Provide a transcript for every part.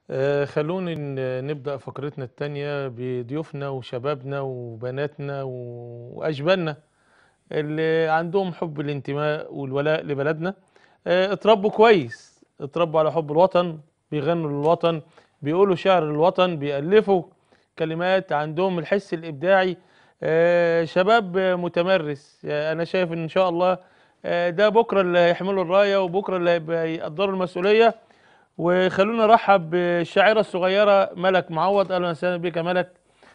آه، خلوني ن- نبدأ فقرتنا التانية بضيوفنا وشبابنا وبناتنا و- وأشبالنا اللي عندهم حب الانتماء والولاء لبلدنا آه، اتربوا كويس اتربوا على حب الوطن بيغنوا للوطن بيقولوا شعر للوطن بيألفوا كلمات عندهم الحس الإبداعي آه، شباب آه، متمرس آه، أنا شايف إن شاء الله آه، ده بكرة اللي هيحملوا الراية وبكرة اللي هيبقى يقدروا المسؤولية وخلونا نرحب بالشاعرة الصغيرة ملك معوض أهلا وسهلا بك يا ملك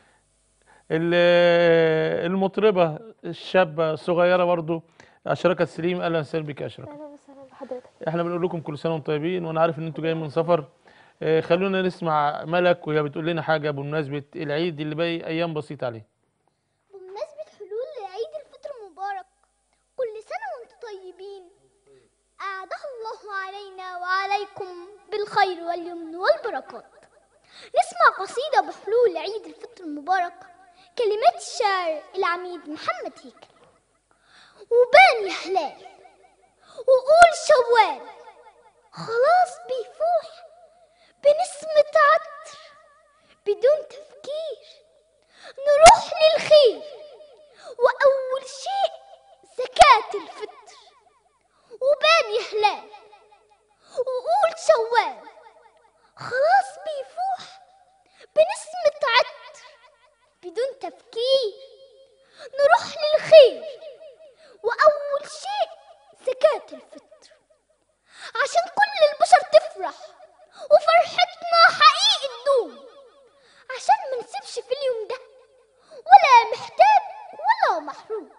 ال- المطربة الشابة الصغيرة برضو أشركة سليم أهلا وسهلا بك يا أشركة اهلا وسهلا بحضرتك احنا بنقول لكم كل سنة وانتم طيبين وأنا عارف إن أنتوا جايين من سفر آه، خلونا نسمع ملك وهي بتقول لنا حاجة بمناسبة العيد اللي باقي أيام بسيطة عليه بمناسبة حلول عيد الفطر المبارك كل سنة وانتم طيبين أعاده الله علينا وعليكم بالخير واليمن والبركات نسمع قصيدة بحلول عيد الفطر المبارك كلمات الشاعر العميد محمد هيكل وبان يا هلال وقول شوال خلاص بيفوح بنسمة عطر بدون تفكير نروح للخير وأول شيء زكاة الفطر وبان يا هلال وقول شوال خلاص بيفوح بنسمة عطر بدون تفكير نروح للخير وأول شيء زكاة الفطر عشان كل البشر تفرح وفرحتنا حقيقي تدوم عشان ما نسيبش في اليوم ده ولا محتاج ولا محروم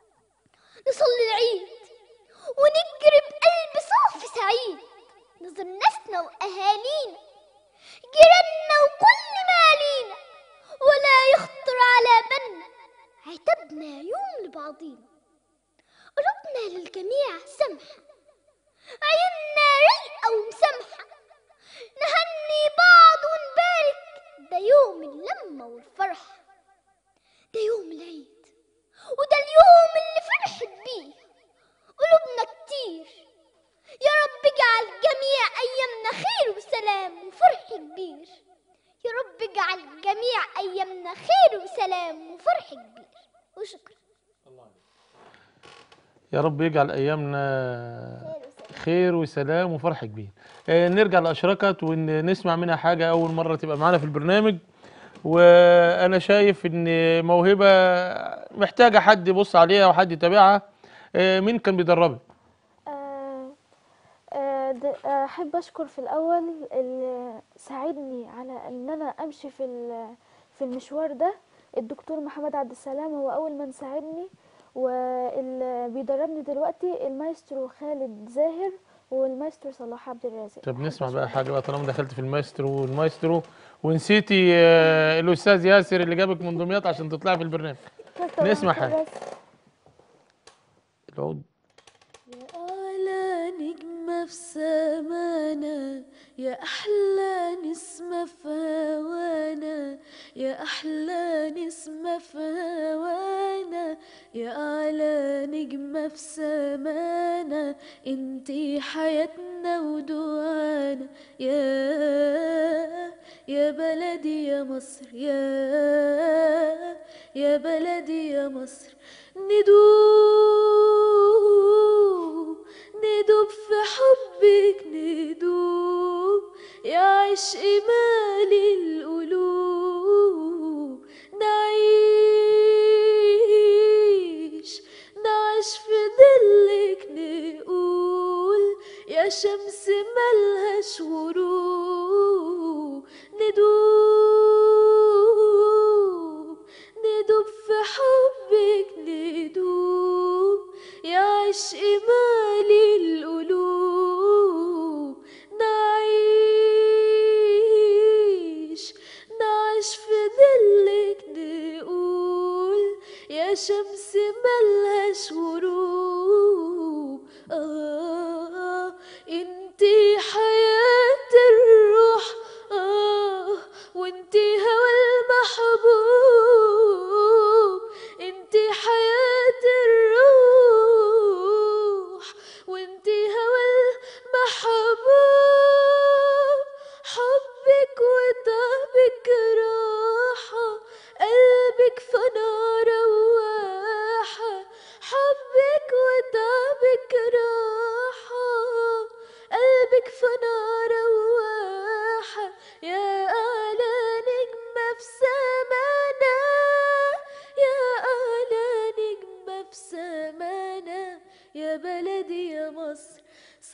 نصلي العيد ونجري بقلب صافي سعيد نزور ناسنا وأهالينا جيراننا وكل مالينا ولا يخطر على بالنا عتبنا يوم لبعضينا قلوبنا للجميع سمحة عيوننا رايقة ومسامحة نهني بعض ونبارك ده يوم اللمة والفرحة ده يوم العيد وده اليوم اللي فرحت بيه قلوبنا كتير يا رب اجعل جميع أيامنا خير وسلام وفرح كبير يا رب اجعل جميع أيامنا خير وسلام وفرح كبير وشكرا يا رب يجعل أيامنا خير وسلام وفرح كبير آه، نرجع لأشركة ونسمع منها حاجة أول مرة تبقى معانا في البرنامج وأنا شايف إن موهبة محتاجة حد يبص عليها وحد يتابعها آه، مين كان بيدربك؟ آه، آه، د- آه، احب اشكر في الاول اللي ساعدني على ان انا امشي في ال- في المشوار ده الدكتور محمد عبد السلام هو اول من ساعدني واللي بيدربني دلوقتي المايسترو خالد زاهر والمايسترو صلاح عبد الرازق طب نسمع بقى حاجة بقى طالما دخلت في المايسترو والمايسترو ونسيتي آه، الأستاذ ياسر اللي جابك من دمياط عشان تطلعي في البرنامج نسمع حاجة. العود يا أعلى نجمة في سمانا يا أحلى نسمة في هوانا يا أحلى نسمة في هوانا يا أعلى نجمة في سمانا انتي حياتنا ودعانا يا يا بلدي يا مصر يا يا بلدي يا مصر ندوب ندوب في حبك ندوب يا عشق مالي القلوب نعيش نعيش في ظلك نقول يا شمس ملهاش غروب ندوب ندوب في حبك ندوب يا عشق مالي القلوب نعيش نعيش في ظلك نقول يا شمس ملهاش غروب آه انتي حياة الروح آه مصر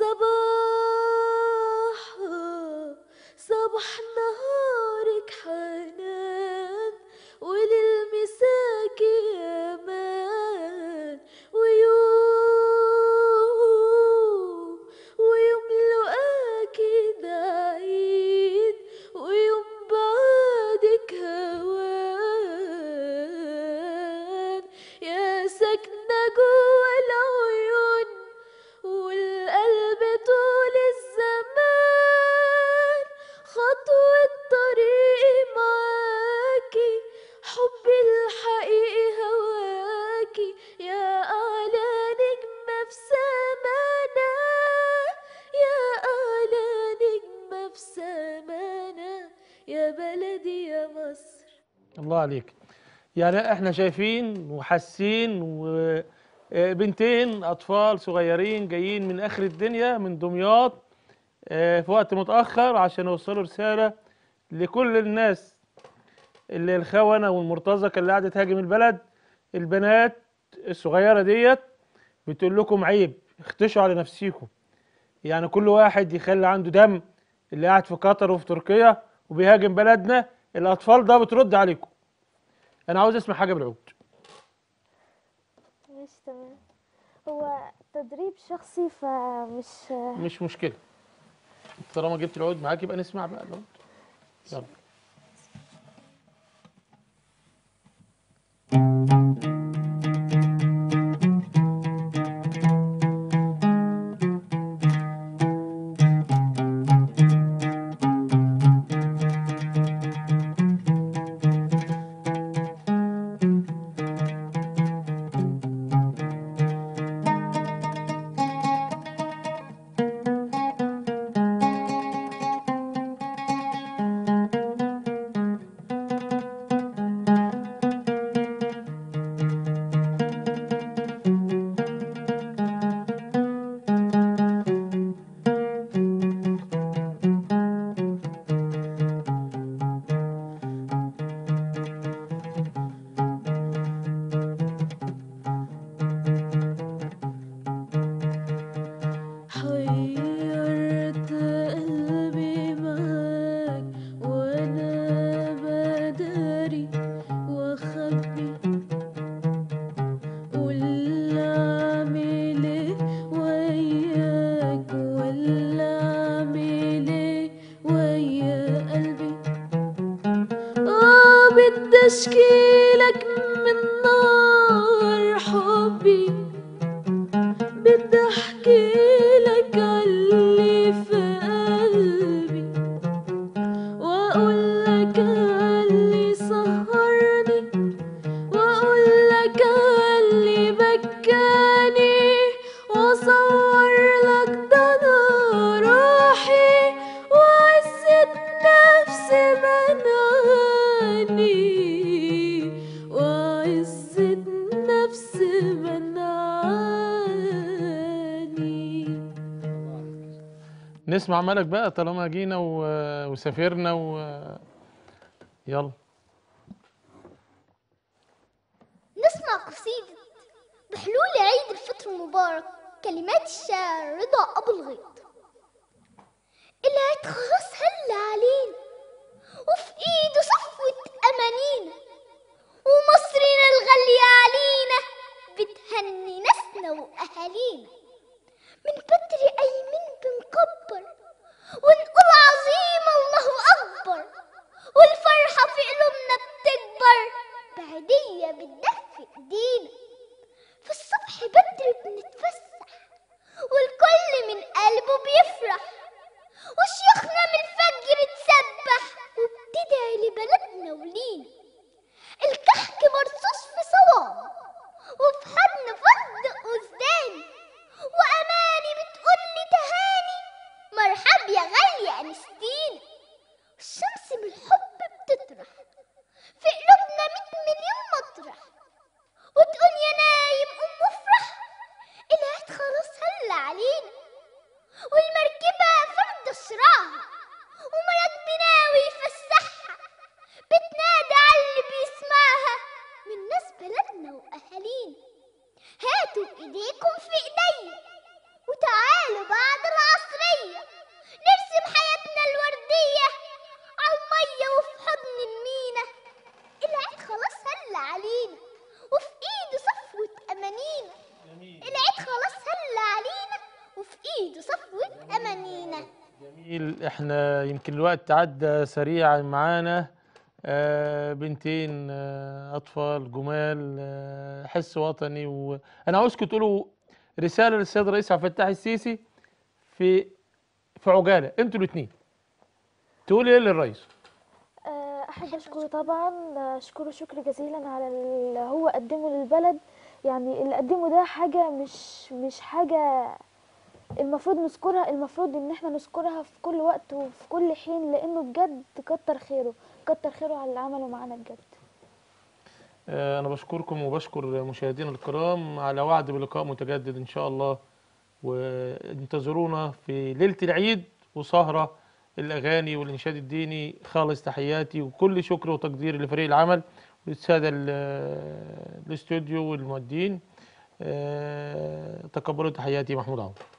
صباحها صباح نهارك حنان وللمساك امان ويوم ويوم لقاكي ده عيد ويوم بعدك هوان يا ساكنة جوا العيون والقلب طول الزمان خطوة طريقي معاكي حبي الحقيقي هواكي يا أعلى نجمة في سمانا يا أعلى نجمة في سمانا يا بلدي يا مصر الله عليك يعني احنا شايفين وحاسين وبنتين اطفال صغيرين جايين من اخر الدنيا من دمياط آه، في وقت متاخر عشان يوصلوا رساله لكل الناس اللي الخونه والمرتزقه اللي قاعده تهاجم البلد البنات الصغيره ديت بتقول لكم عيب اختشوا على نفسيكم يعني كل واحد يخلي عنده دم اللي قاعد في قطر وفي تركيا وبيهاجم بلدنا الاطفال ده بترد عليكم انا عاوز اسمع حاجه بالعود ماشي تمام هو تدريب شخصي فمش مش مشكله طالما جبت العود معاك يبقى نسمع بقى العود يلا حيرت قلبي معاك وانا بداري واخبي ولا اعمل ايه وياك ولا اعمل ايه ويا قلبي اه بدي اشكيلك من نار حبي بدي احكي لك عاللي في قلبي واقول لك عاللي سهرني واقول لك عاللي بكاني واصور لك ده انا روحي وعزة نفسي منعاني وعزة نفسي منعاني نسمع مالك بقى طالما جينا و- وسافرنا و يلا نسمع قصيدة بحلول عيد الفطر المبارك كلمات الشاعر رضا أبو الغيط العيد خلاص هل علينا وفي إيده صفوة أمانينا ومصرنا الغالية علينا بتهني ناسنا وأهالينا من بدري أيمن بنكبر ونقول عظيم الله أكبر والفرحة في قلوبنا بتكبر بعيدية بتدفي ايدينا في الصبح بدري بنتفسح والكل من قلبه بيفرح وشيوخنا من الفجر تسبح وبتدعي لبلدنا ولينا الكحك مرصوص في صواب وفي حضن فرد قصداني وأماني بتقول جديد وصفوة أمانينا جميل احنا يمكن الوقت عدى سريعا معانا آه بنتين آه اطفال جمال آه حس وطني وانا عاوزكم تقولوا رساله للسيد الرئيس عبد الفتاح السيسي في في عجاله انتوا الاثنين تقولي ايه للرئيس آه، احب اشكره طبعا اشكره شكر جزيلا على اللي هو قدمه للبلد يعني اللي قدمه ده حاجه مش مش حاجه المفروض نذكرها المفروض ان احنا نذكرها في كل وقت وفي كل حين لانه بجد كتر خيره كتر خيره على اللي عمله معانا بجد آه انا بشكركم وبشكر مشاهدينا الكرام على وعد بلقاء متجدد ان شاء الله وانتظرونا في ليله العيد وسهره الاغاني والانشاد الديني خالص تحياتي وكل شكر وتقدير لفريق العمل والساده ال- الاستوديو والمؤدين آه، تقبلوا تحياتي محمود عوض